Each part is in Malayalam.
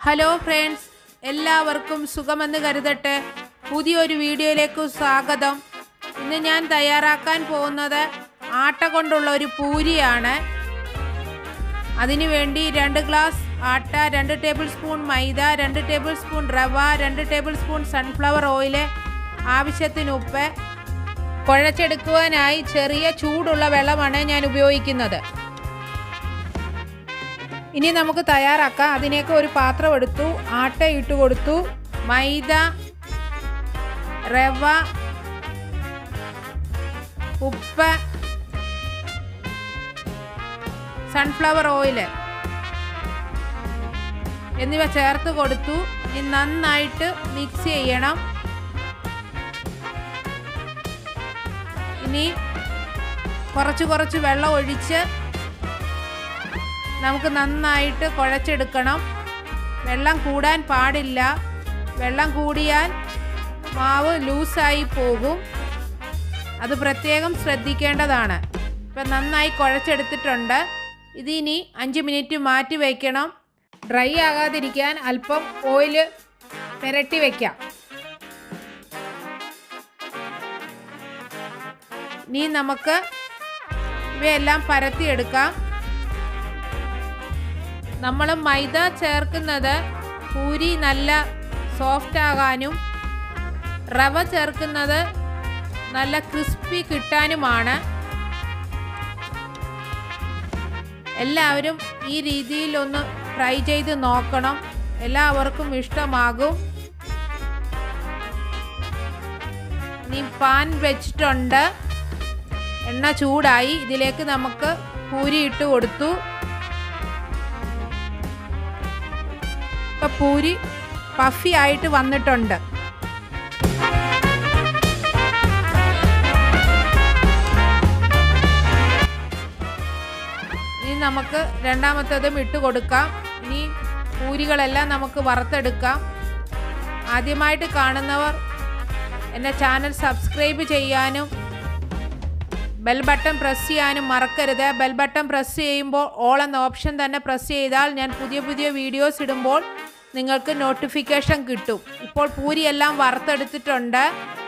ഹലോ ഫ്രണ്ട്സ് എല്ലാവർക്കും സുഖമെന്ന് കരുതട്ടെ പുതിയൊരു വീഡിയോയിലേക്ക് സ്വാഗതം ഇന്ന് ഞാൻ തയ്യാറാക്കാൻ പോകുന്നത് ആട്ട കൊണ്ടുള്ള ഒരു പൂരിയാണ് അതിനുവേണ്ടി രണ്ട് ഗ്ലാസ് ആട്ട രണ്ട് ടേബിൾ സ്പൂൺ മൈദ രണ്ട് ടേബിൾ സ്പൂൺ റവ രണ്ട് ടേബിൾ സ്പൂൺ സൺഫ്ലവർ ഓയിൽ ആവശ്യത്തിന് ഉപ്പ് കുഴച്ചെടുക്കുവാനായി ചെറിയ ചൂടുള്ള വെള്ളമാണ് ഞാൻ ഉപയോഗിക്കുന്നത് ഇനി നമുക്ക് തയ്യാറാക്കാം അതിനേക്ക് ഒരു പാത്രം എടുത്തു ആട്ട ഇട്ട് കൊടുത്തു മൈദ റവ ഉപ്പ് സൺഫ്ലവർ ഓയിൽ എന്നിവ ചേർത്ത് കൊടുത്തു ഇനി നന്നായിട്ട് മിക്സ് ചെയ്യണം ഇനി കുറച്ച് കുറച്ച് വെള്ളം ഒഴിച്ച് നമുക്ക് നന്നായിട്ട് കുഴച്ചെടുക്കണം വെള്ളം കൂടാൻ പാടില്ല വെള്ളം കൂടിയാൽ മാവ് ലൂസായി പോകും അത് പ്രത്യേകം ശ്രദ്ധിക്കേണ്ടതാണ് ഇപ്പം നന്നായി കുഴച്ചെടുത്തിട്ടുണ്ട് ഇതിനി അഞ്ച് മിനിറ്റ് മാറ്റി വയ്ക്കണം ഡ്രൈ ആകാതിരിക്കാൻ അല്പം ഓയിൽ പുരട്ടി വയ്ക്കാം ഇനി നമുക്ക് ഇവയെല്ലാം പരത്തിയെടുക്കാം നമ്മൾ മൈദ ചേർക്കുന്നത് പൂരി നല്ല സോഫ്റ്റ് ആകാനും റവ ചേർക്കുന്നത് നല്ല ക്രിസ്പി കിട്ടാനുമാണ് എല്ലാവരും ഈ രീതിയിൽ ഒന്ന് ട്രൈ ചെയ്ത് നോക്കണം എല്ലാവർക്കും ഇഷ്ടമാകും ഇനി പാൻ വെച്ചിട്ടുണ്ട് എണ്ണ ചൂടായി ഇതിലേക്ക് നമുക്ക് പൂരി ഇട്ട് കൊടുത്തു ഇപ്പം പൂരി പഫി ആയിട്ട് വന്നിട്ടുണ്ട് ഇനി നമുക്ക് രണ്ടാമത്തതും ഇട്ട് കൊടുക്കാം ഇനി പൂരികളെല്ലാം നമുക്ക് വറുത്തെടുക്കാം ആദ്യമായിട്ട് കാണുന്നവർ എൻ്റെ ചാനൽ സബ്സ്ക്രൈബ് ചെയ്യാനും ബെൽ ബട്ടൺ പ്രസ് ചെയ്യാനും മറക്കരുത് ബെൽ ബട്ടൺ പ്രസ് ചെയ്യുമ്പോൾ ഓൾ എന്ന ഓപ്ഷൻ തന്നെ പ്രസ് ചെയ്താൽ ഞാൻ പുതിയ പുതിയ വീഡിയോസ് ഇടുമ്പോൾ നിങ്ങൾക്ക് നോട്ടിഫിക്കേഷൻ കിട്ടും ഇപ്പോൾ പൂരിയെല്ലാം വറുത്തെടുത്തിട്ടുണ്ട്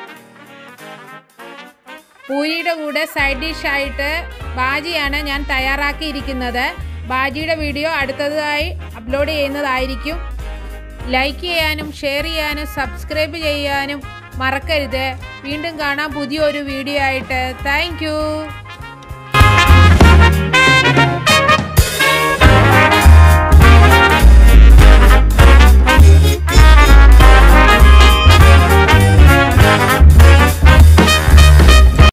പൂരിയുടെ കൂടെ സൈഡ് ഡിഷായിട്ട് ബാജിയാണ് ഞാൻ തയ്യാറാക്കിയിരിക്കുന്നത് ബാജിയുടെ വീഡിയോ അടുത്തതായി അപ്ലോഡ് ചെയ്യുന്നതായിരിക്കും ലൈക്ക് ചെയ്യാനും ഷെയർ ചെയ്യാനും സബ്സ്ക്രൈബ് ചെയ്യാനും മറക്കരുത് വീണ്ടും കാണാം പുതിയൊരു വീഡിയോ ആയിട്ട് താങ്ക്